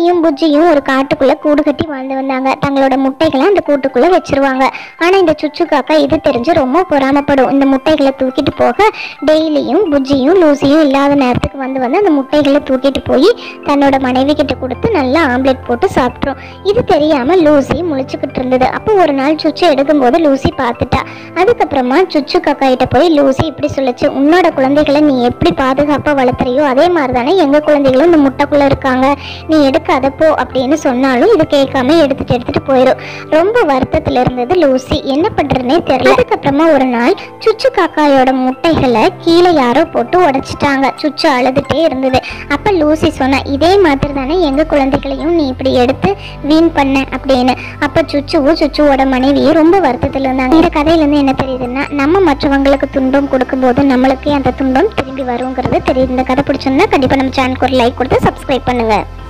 லூசியும் புஜ்ஜியும் ஒரு காட்டுக்குள்ள கூடு கட்டி வாழ்ந்து வந்தாங்க தங்களோட முட்டைகளை அந்த கூட்டுக்குள்ள வச்சிருவாங்க ஆனா இந்த சுச்சு காக்கா இது தெரிஞ்சு ரொம்ப பொறாமப்படும் இந்த முட்டைகளை தூக்கிட்டு போக டெய்லியும் புஜ்ஜியும் லூசியும் இல்லாத நேரத்துக்கு வந்து வந்து அந்த முட்டைகளை தூக்கிட்டு போய் தன்னோட மனைவி கிட்ட கொடுத்து நல்லா ஆம்லெட் போட்டு சாப்பிட்ரும் இது தெரியாம லூசி முழிச்சுக்கிட்டு இருந்தது அப்போ ஒரு நாள் சுச்சு எடுக்கும்போது லூசி பார்த்துட்டா அதுக்கப்புறமா சுச்சு காக்கா கிட்ட போய் லூசி இப்படி சொல்லுச்சு உன்னோட குழந்தைகளை நீ எப்படி பாதுகாப்பா வளர்த்துறியோ அதே மாதிரி தானே எங்க குழந்தைகளும் இந்த முட்டைக்குள்ள இருக்காங்க நீ எடுக்காத போ அப்படின்னு சொன்னாலும் இது கேட்காம எடுத்துட்டு எடுத்துட்டு போயிடும் ரொம்ப வருத்தத்துல இருந்தது லூசி என்ன பண்றதுனே தெரியல அதுக்கப்புறமா ஒரு நாள் சுச்சு காக்காயோட முட்டைகளை கீழே யாரோ போட்டு உடைச்சிட்டாங்க சுச்சு அழுதுட்டே இருந்தது அப்ப லூசி சொன்னா இதே மாதிரி தானே எங்க குழந்தைகளையும் நீ இப்படி எடுத்து வீண் பண்ண அப்படின்னு அப்ப சுச்சுவும் சுச்சுவோட மனைவியும் ரொம்ப வருத்தத்துல இருந்தாங்க இந்த கதையில இருந்து என்ன தெரியுதுன்னா நம்ம மற்றவங்களுக்கு துன்பம் கொடுக்கும்போது நம்மளுக்கே அந்த துன்பம் திரும்பி வருங்கிறது தெரியுது இந்த கதை பிடிச்சிருந்தா கண்டிப்பா நம்ம சேனலுக்கு ஒரு லைக் கொடுத்து சப்ஸ்கிரைப் பண்ணுங்க